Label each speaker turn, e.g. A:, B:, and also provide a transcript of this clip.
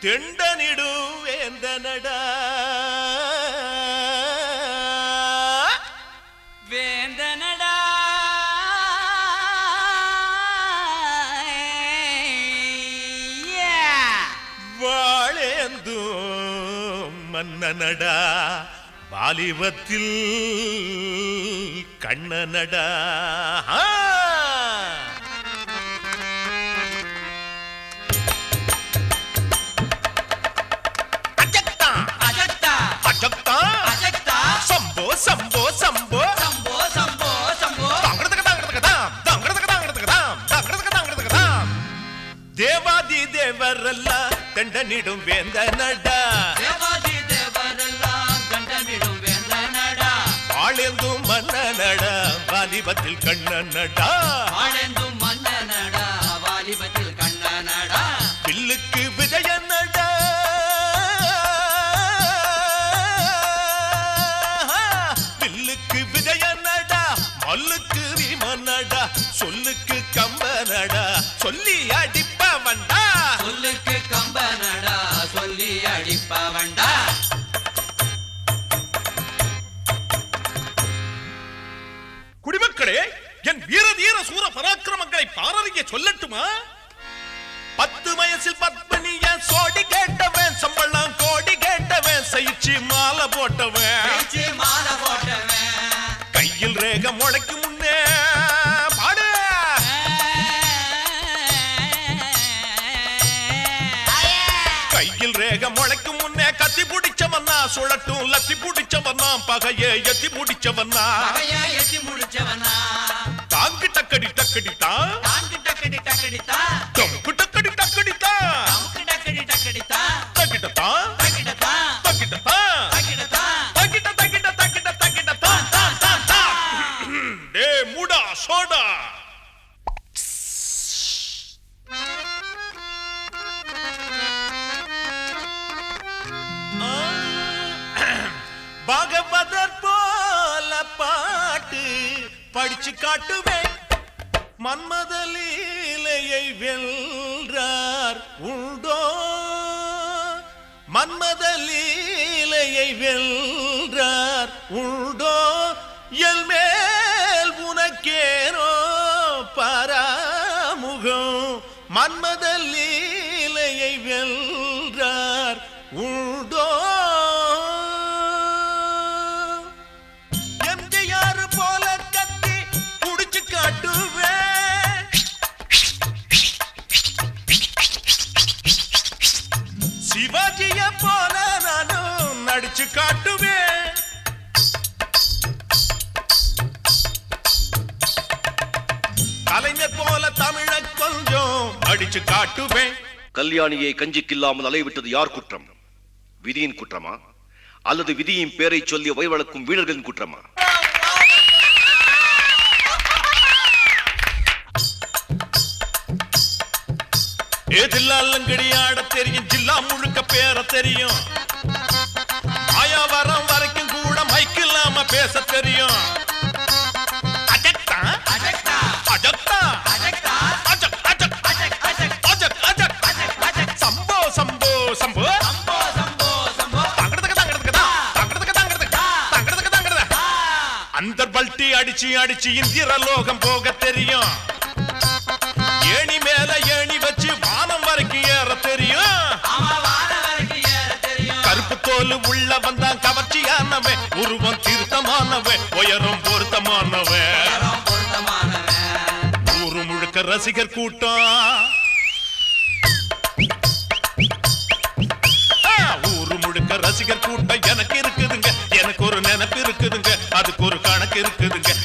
A: தெண்டனிடு வேந்தனடா
B: வேந்தனடா
A: வாழேந்தும் மன்னனடா வாலிபத்தில் கண்ணனடா ஆ! அஜக்தா,
B: அஜக்தா
A: அஜக்தா,
B: அஜக்தா
A: சம்போ சம்போ சம்போ
B: சம்போ சம்போ சம்போ
A: தாங்கிறதுக்கு தாங்கிறதுக்கு தாம், தாங்கிறதுக்கு தாங்கிறதுக்கு தாம், தாங்கிறதுக்கு தாங்கிறதுக்கு தாம். தேவாதி தேவரெல்லாம் தண்டனிடும் வேந்தனடா
B: தேவாதி தேவரெல்லாம் கண்டனிடும் வேந்தனடா
A: ஆளெந்தும் மன்னனடா வாலிபத்தில் கண்ணனடா
B: ஆழந்தும் மன்னனடா வாலிபத்தில் கண்ணனடா
A: பில்லுக்கு விஜயனடா பில்லுக்கு விஜயனடா மல்லுக்கு விமனடா சொல்லுக்கு கம்பனடா சொல்லி அடிப்பவன்டா
B: சொல்லுக்கு கம்பனடா சொல்லி அடிப்பவன்டா
A: குடிமக்களே என் வீர தீர சூர பராக்கிரமங்களை பாரதிய சொல்லட்டுமா பத்து வயசில் பத்மினிய சோடி கேட்டவன் சம்பளம் கோடி கேட்டவன் சயிச்சு மாலை போட்டவன்
B: பேச்சு மாலை போட்டவன்
A: கையில் ரேக முளைக்கு முன்னே பாடு கையில் ரேக முளைக்கு முன்னே கத்தி பிடிச்சவன்னா சுழட்டும் லத்தி பிடிச்சவன்னா பகைய எத்தி பிடிச்சவன்னா
B: பகைய எட்டி முடிச்சவனா
A: தாங்கு டக்கடி டக்கடி தான்
B: தாங்கு டக்கடி டக்கடித்தா
A: தம்கு டக்கடி டக்கடி தான்
B: நமக்கு டக்கடி டக்கடித்தா
A: தக்கிட்ட தான்
B: டக்கிடத்தா
A: தக்கிட்ட தான்
B: டக்கிடத்தா
A: தக்கிட்ட தக்கிட்ட தக்கிட்ட தக்கிட்ட தான் தான் தான் தான் டே மூடா சோடா பாகவதர் போல பாட்டு படிச்சு காட்டுவேன் மன்மத லீலையை வெல்றார் உண்டோ மன்மத லீலையை வெல்றார் உண்டோ எல் மேல் உனக்கேனோ பராமுகம் மன்மத லீலையை வெல்றார் உண்டோ எம்ஜிஆர் போல கத்தி புடிச்சு காட்டுவேன் சிவாஜிய போல நானும் நடிச்சு காட்டுவேன் கலைஞர் போல தமிழ கொஞ்சம் அடிச்சு காட்டுவேன்
C: கல்யாணியை கஞ்சிக்கில்லாமல் அலைவிட்டது யார் குற்றம் விதியின் குற்றமா அல்லது விதியின் பேரை சொல்லி வயவளக்கும் வீரர்களின் குற்றமா
A: ஏதில்லாலங்கடி ஆட தெரியும் ஜில்லா முழுக்க பேர தெரியும் ஆயாவரம் வரைக்கும் கூட மைக் இல்லாம பேச தெரியும் அஜக்தா
B: அஜக்தா
A: அஜக்தா
B: அஜக்தா
A: அஜக் அஜக்
B: அஜக் அஜக்
A: அஜக் அஜக்
B: அஜக் அஜக்
A: சம்போ சம்போ சம்போ
B: சம்போ சம்போ சம்போ
A: தங்கறதுக்கு தங்கறதுக்கு தான் தங்கறதுக்கு தங்கறதுக்கு தங்கறதுக்கு தங்கறதுக்கு அந்த பல்ட்டி அடிச்சு அடிச்சு இந்திர லோகம் போக தெரியும் ஏணி மேல ஏணி வச்சு வானம் வரைக்கும் ஏற தெரியும்
B: அவன் வார வரைக்கும் ஏற தெரியும்
A: கருப்பு தோல் உள்ள வந்தான் கவர்ச்சியானவன் உருவம் திருத்தமானவன் உயரம் பொருத்தமானவன்
B: தரம் பொருத்தமானவன்
A: ஊரு முழுக்க ரசிகர் கூட்டம் ஆ, ஊரு முழுக்க ரசிகர் கூட்டம் எனக்கு இருக்குதுங்க எனக்கு ஒரு நினைப்பு இருக்குதுங்க அதுக்கு ஒரு கணக்கு இருக்குதுங்க